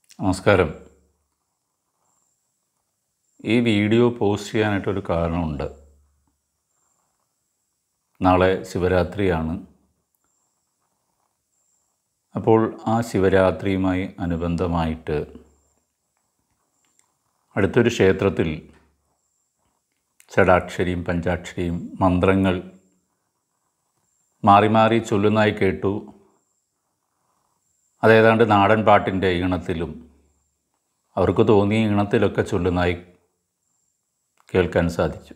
നമസ്കാരം ഈ video post ചെയ്യാനായിട്ടൊരു കാരണമുണ്ട് നാളെ ശിവരാത്രിയാണ് അപ്പോൾ ആ ശിവരാത്രിയുമായി അനുബന്ധമായിട്ട് അടുത്തൊരു ക്ഷേത്രത്തിൽ ഷടാക്ഷരിയും പഞ്ചാക്ഷരിയും മന്ത്രങ്ങൾ മാറി മാറി ചൊല്ലുന്നതായി കേട്ടു അതേതാണ്ട് നാടൻ പാട്ടിൻ്റെ ഈണത്തിലും അവർക്ക് തോന്നിയ ഈണത്തിലൊക്കെ ചൊല്ലുന്നതായി കേൾക്കാൻ സാധിച്ചു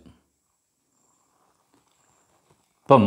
അപ്പം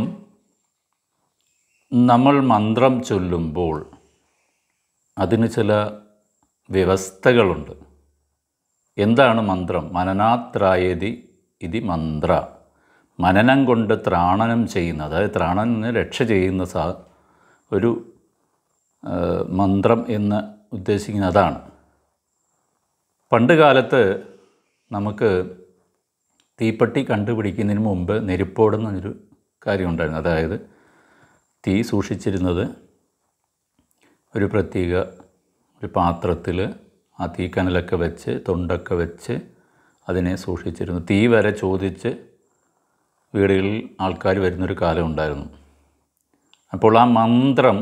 നമ്മൾ മന്ത്രം ചൊല്ലുമ്പോൾ അതിന് ചില വ്യവസ്ഥകളുണ്ട് എന്താണ് മന്ത്രം മനനാത്രായതി ഇതി മന്ത്ര മനനം കൊണ്ട് ത്രാണനം ചെയ്യുന്ന അതായത് ത്രാണന രക്ഷ ചെയ്യുന്ന സാ ഒരു ആ, മന്ത്രം എന്ന് ഉദ്ദേശിക്കുന്നത് അതാണ് പണ്ട് കാലത്ത് നമുക്ക് തീപ്പെട്ടി കണ്ടുപിടിക്കുന്നതിന് മുമ്പ് നെരുപ്പോടെന്നൊരു കാര്യമുണ്ടായിരുന്നു അതായത് തീ സൂക്ഷിച്ചിരുന്നത് ഒരു പ്രത്യേക ഒരു പാത്രത്തിൽ ആ തീക്കനലൊക്കെ വെച്ച് തൊണ്ടൊക്കെ വെച്ച് അതിനെ സൂക്ഷിച്ചിരുന്നു തീ വരെ ചോദിച്ച് വീടുകളിൽ ആൾക്കാർ വരുന്നൊരു കാലം ഉണ്ടായിരുന്നു അപ്പോൾ ആ മന്ത്രം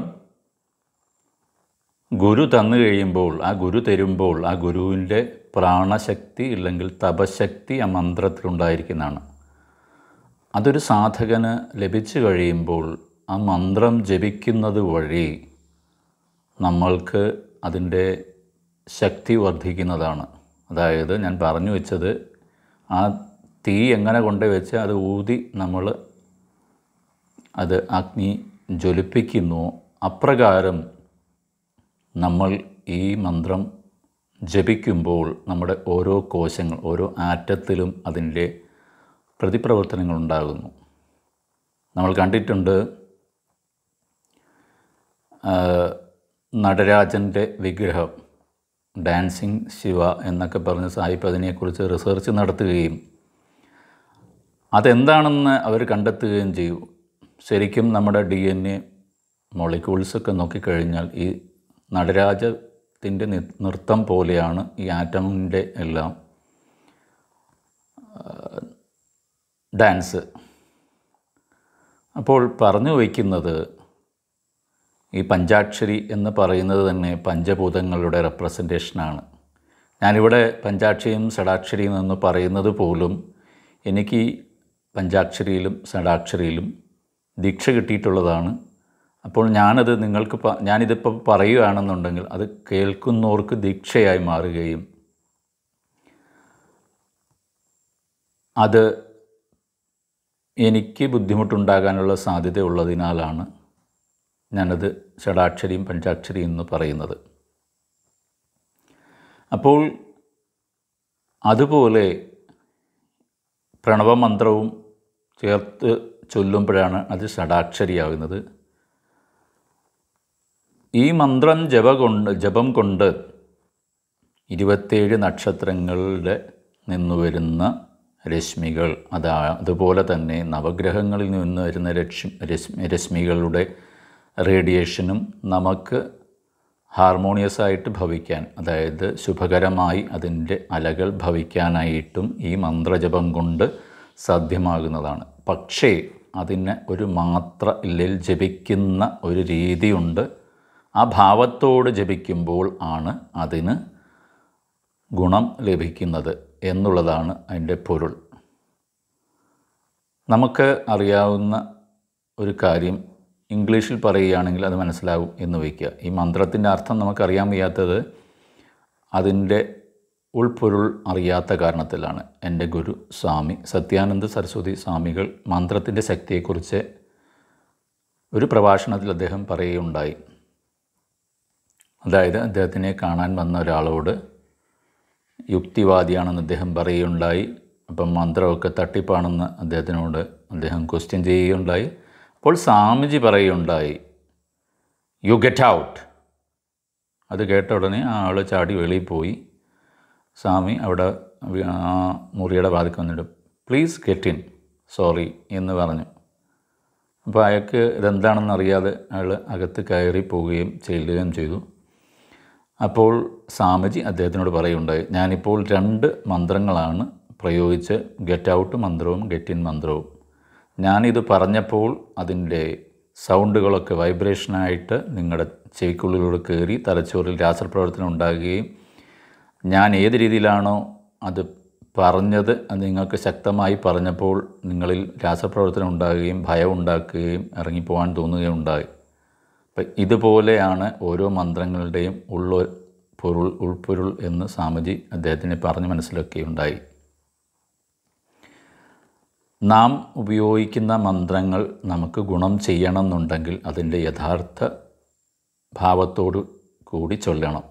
ഗുരു തന്നു കഴിയുമ്പോൾ ആ ഗുരു തരുമ്പോൾ ആ ഗുരുവിൻ്റെ പ്രാണശക്തി ഇല്ലെങ്കിൽ തപശക്തി ആ മന്ത്രത്തിലുണ്ടായിരിക്കുന്നതാണ് അതൊരു സാധകന് ലഭിച്ചു കഴിയുമ്പോൾ ആ മന്ത്രം ജപിക്കുന്നത് വഴി നമ്മൾക്ക് അതിൻ്റെ ശക്തി വർദ്ധിക്കുന്നതാണ് അതായത് ഞാൻ പറഞ്ഞു വെച്ചത് ആ തീ എങ്ങനെ കൊണ്ടുപോയി വെച്ച് അത് ഊതി നമ്മൾ അത് അഗ്നി ജ്വലിപ്പിക്കുന്നു അപ്രകാരം നമ്മൾ ഈ മന്ത്രം ജപിക്കുമ്പോൾ നമ്മുടെ ഓരോ കോശങ്ങൾ ഓരോ ആറ്റത്തിലും അതിൻ്റെ പ്രതിപ്രവർത്തനങ്ങൾ ഉണ്ടാകുന്നു നമ്മൾ കണ്ടിട്ടുണ്ട് ആ, നടരാജൻ്റെ വിഗ്രഹം ഡാൻസിങ് ശിവ എന്നൊക്കെ പറഞ്ഞ് സാഹിബ് അതിനെക്കുറിച്ച് റിസർച്ച് നടത്തുകയും അതെന്താണെന്ന് അവർ കണ്ടെത്തുകയും ചെയ്തു ശരിക്കും നമ്മുടെ ഡി എൻ എ മൊളിക്യൂൾസൊക്കെ നോക്കിക്കഴിഞ്ഞാൽ ഈ നടരാജത്തിൻ്റെ നി- നൃത്തം പോലെയാണ് ഈ ആറ്റമിൻ്റെ എല്ലാം ആ, ഡാൻസ് അപ്പോൾ പറഞ്ഞു വയ്ക്കുന്നത് ഈ പഞ്ചാക്ഷരി എന്ന് പറയുന്നത് തന്നെ പഞ്ചഭൂതങ്ങളുടെ റെപ്രസെൻറ്റേഷനാണ് ഞാനിവിടെ പഞ്ചാക്ഷരിയും ഷടാക്ഷരിയും എന്ന് പറയുന്നത് പോലും എനിക്ക് ഈ പഞ്ചാക്ഷരിയിലും ഷടാക്ഷരിയിലും ദീക്ഷ കിട്ടിയിട്ടുള്ളതാണ് അപ്പോൾ ഞാനത് നിങ്ങൾക്ക് പ- ഞാനിതിപ്പോൾ പറയുകയാണെന്നുണ്ടെങ്കിൽ അത് കേൾക്കുന്നവർക്ക് ദീക്ഷയായി മാറുകയും അത് എനിക്ക് ബുദ്ധിമുട്ടുണ്ടാകാനുള്ള സാധ്യത ഉള്ളതിനാലാണ് ഞാനത് ഷടാക്ഷരിയും പഞ്ചാക്ഷരിയും എന്ന് പറയുന്നത് അപ്പോൾ അതുപോലെ പ്രണവമന്ത്രവും ചേർത്ത് ചൊല്ലുമ്പോഴാണ് അത് ഷടാക്ഷരിയാകുന്നത് ഈ മന്ത്രം ജപ കൊണ്ട് ജപം കൊണ്ട് ഇരുപത്തേഴ് നക്ഷത്രങ്ങളുടെ നിന്ന് വരുന്ന രശ്മികൾ അതാ അതുപോലെ തന്നെ നവഗ്രഹങ്ങളിൽ നിന്ന് വരുന്ന രശ്മി രശ്മി രശ്മികളുടെ റേഡിയേഷനും നമുക്ക് ഹാർമോണിയസ് ആയിട്ട് ഭവിക്കാൻ അതായത് ശുഭകരമായി അതിൻ്റെ അലകൾ ഭവിക്കാനായിട്ടും ഈ മന്ത്രജപം കൊണ്ട് സാധ്യമാകുന്നതാണ് പക്ഷേ അതിന് ഒരു മാത്ര ഇല്ലിൽ ജപിക്കുന്ന ഒരു രീതിയുണ്ട് ആ ഭാവത്തോട് ജപിക്കുമ്പോൾ ആണ് അതിന് ഗുണം ലഭിക്കുന്നത് എന്നുള്ളതാണ് അതിൻ്റെ പൊരുൾ നമുക്ക് അറിയാവുന്ന ഒരു കാര്യം ഇംഗ്ലീഷിൽ പറയുകയാണെങ്കിൽ അത് മനസ്സിലാവും എന്ന് വയ്ക്കുക ഈ മന്ത്രത്തിൻ്റെ അർത്ഥം നമുക്കറിയാൻ വയ്യാത്തത് അതിൻ്റെ ഉൾപ്പൊരുൾ അറിയാത്ത കാരണത്തിലാണ് എൻ്റെ ഗുരു സ്വാമി സത്യാനന്ദ സരസ്വതി സ്വാമികൾ മന്ത്രത്തിൻ്റെ ശക്തിയെക്കുറിച്ച് ഒരു പ്രഭാഷണത്തിൽ അദ്ദേഹം പറയുകയുണ്ടായി അതായത് അദ്ദേഹത്തിനെ കാണാൻ വന്ന ഒരാളോട് യുക്തിവാദിയാണെന്ന് അദ്ദേഹം പറയുകയുണ്ടായി അപ്പം മന്ത്രമൊക്കെ തട്ടിപ്പാണെന്ന് അദ്ദേഹത്തിനോട് അദ്ദേഹം ക്വസ്റ്റ്യൻ ചെയ്യുകയുണ്ടായി അപ്പോൾ സ്വാമിജി പറയുകയുണ്ടായി യു ഗെറ്റ് ഔട്ട് അത് കേട്ട ഉടനെ ആ ആൾ ചാടി വെളിയിൽ പോയി സ്വാമി അവിടെ വി- ആ മുറിയുടെ വാതിക്ക് വന്നിട്ട് പ്ലീസ് ഗെറ്റ് ഇൻ സോറി എന്ന് പറഞ്ഞു അപ്പോൾ അയാൾക്ക് ഇതെന്താണെന്ന് അറിയാതെ അയാൾ അകത്ത് കയറി പോവുകയും ചെല്ലുകയും ചെയ്തു അപ്പോൾ സ്വാമിജി അദ്ദേഹത്തിനോട് പറയുണ്ടായി ഞാനിപ്പോൾ രണ്ട് മന്ത്രങ്ങളാണ് പ്രയോഗിച്ച് ഗെറ്റ് ഔട്ട് മന്ത്രവും ഗെറ്റ് ഇൻ മന്ത്രവും ഞാനിത് പറഞ്ഞപ്പോൾ അതിൻ്റെ സൗണ്ടുകളൊക്കെ വൈബ്രേഷനായിട്ട് നിങ്ങളുടെ ചെവിക്കുള്ളിലൂടെ കയറി തലച്ചോറിൽ രാസപ്രവർത്തനം ഉണ്ടാകുകയും ഞാൻ ഏത് രീതിയിലാണോ അത് പറഞ്ഞത് അത് നിങ്ങൾക്ക് ശക്തമായി പറഞ്ഞപ്പോൾ നിങ്ങളിൽ രാസപ്രവർത്തനം ഉണ്ടാകുകയും ഭയം ഉണ്ടാക്കുകയും ഇറങ്ങിപ്പോകാൻ തോന്നുകയും ഉണ്ടായി അപ്പം ഇതുപോലെയാണ് ഓരോ മന്ത്രങ്ങളുടെയും ഉള്ള പൊരുൾ ഉൾപ്പൊരുൾ എന്ന് സ്വാമിജി അദ്ദേഹത്തിനെ പറഞ്ഞ് മനസ്സിലാക്കുകയുണ്ടായി നാം ഉപയോഗിക്കുന്ന മന്ത്രങ്ങൾ നമുക്ക് ഗുണം ചെയ്യണമെന്നുണ്ടെങ്കിൽ അതിൻ്റെ യഥാർത്ഥ ഭാവത്തോടു കൂടി ചൊല്ലണം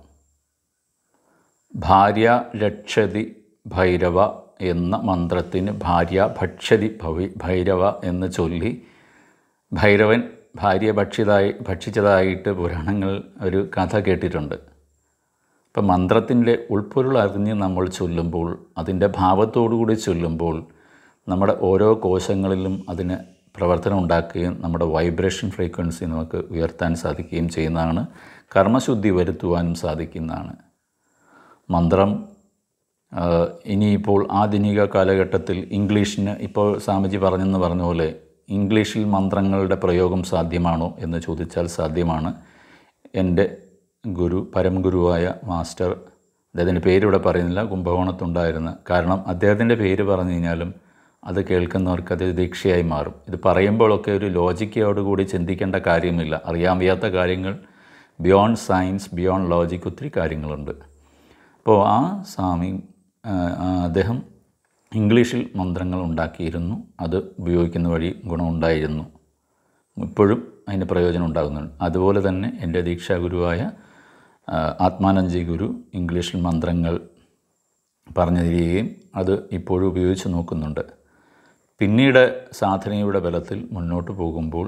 ഭാര്യ രക്ഷതി ഭൈരവ എന്ന മന്ത്രത്തിന് ഭാര്യ ഭക്ഷതി ഭവി ഭൈരവ എന്ന് ചൊല്ലി ഭൈരവൻ ഭാര്യ ഭക്ഷിതായി ഭക്ഷിച്ചതായിട്ട് പുരാണങ്ങൾ ഒരു കഥ കേട്ടിട്ടുണ്ട് അപ്പം മന്ത്രത്തിൻ്റെ ഉൾപ്പൊരുൾ അറിഞ്ഞ് നമ്മൾ ചൊല്ലുമ്പോൾ അതിൻ്റെ ഭാവത്തോടുകൂടി ചൊല്ലുമ്പോൾ നമ്മുടെ ഓരോ കോശങ്ങളിലും അതിന് പ്രവർത്തനം ഉണ്ടാക്കുകയും നമ്മുടെ വൈബ്രേഷൻ ഫ്രീക്വൻസി നമുക്ക് ഉയർത്താൻ സാധിക്കുകയും ചെയ്യുന്നതാണ് കർമ്മശുദ്ധി വരുത്തുവാനും സാധിക്കുന്നതാണ് മന്ത്രം ആ, ഇനിയിപ്പോൾ ആധുനിക കാലഘട്ടത്തിൽ ഇംഗ്ലീഷിന് ഇപ്പോൾ സ്വാമിജി പറഞ്ഞെന്ന് പറഞ്ഞ പോലെ ഇംഗ്ലീഷിൽ മന്ത്രങ്ങളുടെ പ്രയോഗം സാധ്യമാണോ എന്ന് ചോദിച്ചാൽ സാധ്യമാണ് എൻ്റെ ഗുരു പരംഗുരുവായ മാസ്റ്റർ അദ്ദേഹത്തിൻ്റെ പേര് ഇവിടെ പറയുന്നില്ല കുംഭകോണത്തുണ്ടായിരുന്ന കാരണം അദ്ദേഹത്തിൻ്റെ പേര് പറഞ്ഞു കഴിഞ്ഞാലും അത് കേൾക്കുന്നവർക്ക് അത് ദീക്ഷയായി മാറും ഇത് പറയുമ്പോഴൊക്കെ ഒരു ലോജിക്കോടുകൂടി ചിന്തിക്കേണ്ട കാര്യമില്ല അറിയാൻ വയ്യാത്ത കാര്യങ്ങൾ ബിയോണ്ട് സയൻസ് ബിയോണ്ട് ലോജിക് ഒത്തിരി കാര്യങ്ങളുണ്ട് അപ്പോൾ ആ സ്വാമി ആ, ആ, അദ്ദേഹം ഇംഗ്ലീഷിൽ മന്ത്രങ്ങൾ ഉണ്ടാക്കിയിരുന്നു അത് ഉപയോഗിക്കുന്ന വഴി ഗുണമുണ്ടായിരുന്നു ഇപ്പോഴും അതിന് പ്രയോജനം ഉണ്ടാകുന്നുണ്ട് അതുപോലെ തന്നെ എൻ്റെ ദീക്ഷാഗുരുവായ ആ, ആത്മാനന്ദജി ഗുരു ഇംഗ്ലീഷിൽ മന്ത്രങ്ങൾ പറഞ്ഞു തരികയും അത് ഇപ്പോഴും ഉപയോഗിച്ച് നോക്കുന്നുണ്ട് പിന്നീട് സാധനയുടെ ബലത്തിൽ മുന്നോട്ട് പോകുമ്പോൾ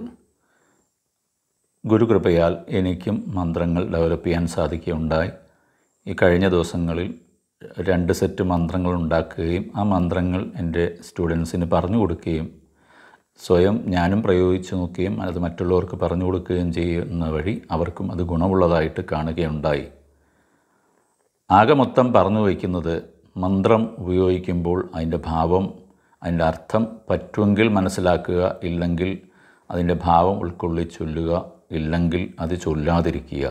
ഗുരുകൃപയാൽ എനിക്കും മന്ത്രങ്ങൾ ഡെവലപ്പ് ചെയ്യാൻ സാധിക്കുകയുണ്ടായി ഈ കഴിഞ്ഞ ദിവസങ്ങളിൽ രണ്ട് സെറ്റ് മന്ത്രങ്ങൾ ഉണ്ടാക്കുകയും ആ മന്ത്രങ്ങൾ എൻ്റെ സ്റ്റുഡൻസിന് പറഞ്ഞു കൊടുക്കുകയും സ്വയം ഞാനും പ്രയോഗിച്ച് നോക്കുകയും അത് മറ്റുള്ളവർക്ക് പറഞ്ഞു കൊടുക്കുകയും ചെയ്യുന്ന വഴി അവർക്കും അത് ഗുണമുള്ളതായിട്ട് കാണുകയുണ്ടായി ആകെ മൊത്തം പറഞ്ഞു വയ്ക്കുന്നത് മന്ത്രം ഉപയോഗിക്കുമ്പോൾ അതിൻ്റെ ഭാവം അതിൻ്റെ അർത്ഥം പറ്റുമെങ്കിൽ മനസ്സിലാക്കുക ഇല്ലെങ്കിൽ അതിൻ്റെ ഭാവം ഉൾക്കൊള്ളി ചൊല്ലുക ഇല്ലെങ്കിൽ അത് ചൊല്ലാതിരിക്കുക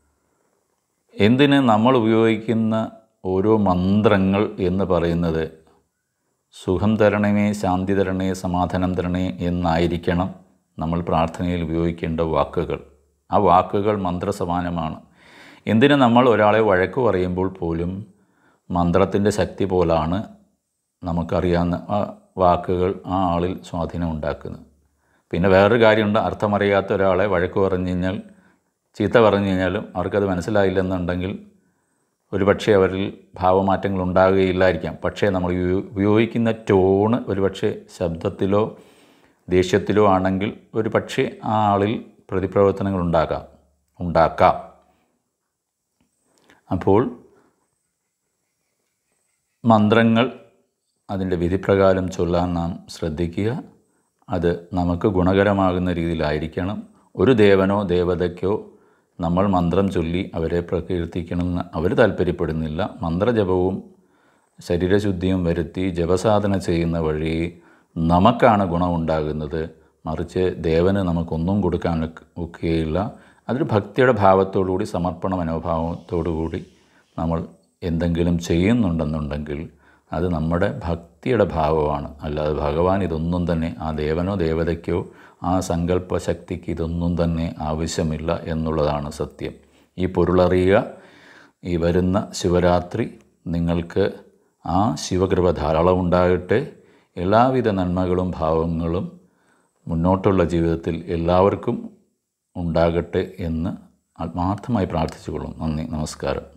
എന്തിന് നമ്മൾ ഉപയോഗിക്കുന്ന ഓരോ മന്ത്രങ്ങൾ എന്ന് പറയുന്നത് സുഖം തരണമേ ശാന്തി തരണേ സമാധാനം തരണേ എന്നായിരിക്കണം നമ്മൾ പ്രാർത്ഥനയിൽ ഉപയോഗിക്കേണ്ട വാക്കുകൾ ആ വാക്കുകൾ മന്ത്രസമാനമാണ് എന്തിന് നമ്മൾ ഒരാളെ വഴക്ക് പറയുമ്പോൾ പോലും മന്ത്രത്തിൻ്റെ ശക്തി പോലാണ് നമുക്കറിയാവുന്ന ആ വാക്കുകൾ ആ ആളിൽ സ്വാധീനം ഉണ്ടാക്കുന്നത് പിന്നെ വേറൊരു കാര്യമുണ്ട് അർത്ഥമറിയാത്ത ഒരാളെ വഴക്ക് പറഞ്ഞു കഴിഞ്ഞാൽ ചീത്ത പറഞ്ഞു കഴിഞ്ഞാലും അവർക്കത് മനസ്സിലായില്ലെന്നുണ്ടെങ്കിൽ ഒരുപക്ഷെ അവരിൽ ഭാവമാറ്റങ്ങൾ ഉണ്ടാകുകയില്ലായിരിക്കാം പക്ഷേ നമ്മൾ ഉപയോ- ഉപയോഗിക്കുന്ന ടോണ് ഒരുപക്ഷെ ശബ്ദത്തിലോ ദേഷ്യത്തിലോ ആണെങ്കിൽ ഒരു പക്ഷേ ആ ആളിൽ പ്രതിപ്രവർത്തനങ്ങൾ ഉണ്ടാകാം ഉണ്ടാക്കാം അപ്പോൾ മന്ത്രങ്ങൾ അതിൻ്റെ വിധിപ്രകാരം ചൊല്ലാൻ നാം ശ്രദ്ധിക്കുക അത് നമുക്ക് ഗുണകരമാകുന്ന രീതിയിലായിരിക്കണം ഒരു ദേവനോ ദേവതയ്ക്കോ നമ്മൾ മന്ത്രം ചൊല്ലി അവരെ പ്രകീർത്തിക്കണമെന്ന് അവർ താല്പര്യപ്പെടുന്നില്ല മന്ത്രജപവും ശരീരശുദ്ധിയും വരുത്തി ജപസാധന ചെയ്യുന്ന വഴി നമുക്കാണ് ഗുണമുണ്ടാകുന്നത് മറിച്ച് ദേവന് നമുക്കൊന്നും കൊടുക്കാൻ ഒക്ക- ഒക്കുകയില്ല അതൊരു ഭക്തിയുടെ ഭാവത്തോടുകൂടി സമർപ്പണ മനോഭാവത്തോടുകൂടി നമ്മൾ എന്തെങ്കിലും ചെയ്യുന്നുണ്ടെന്നുണ്ടെങ്കിൽ അത് നമ്മുടെ ഭക്തിയുടെ ഭാവമാണ് അല്ലാതെ ഭഗവാൻ ഇതൊന്നും തന്നെ ആ ദേവനോ ദേവതയ്ക്കോ ആ സങ്കല്പ ശക്തിക്ക് ഇതൊന്നും തന്നെ ആവശ്യമില്ല എന്നുള്ളതാണ് സത്യം ഈ പൊരുളറിയുക ഈ വരുന്ന ശിവരാത്രി നിങ്ങൾക്ക് ആ ശിവകൃപ ധാരാളം ഉണ്ടാകട്ടെ എല്ലാവിധ നന്മകളും ഭാവങ്ങളും മുന്നോട്ടുള്ള ജീവിതത്തിൽ എല്ലാവർക്കും ഉണ്ടാകട്ടെ എന്ന് ആത്മാർത്ഥമായി പ്രാർത്ഥിച്ചുകൊള്ളും നന്ദി നമസ്കാരം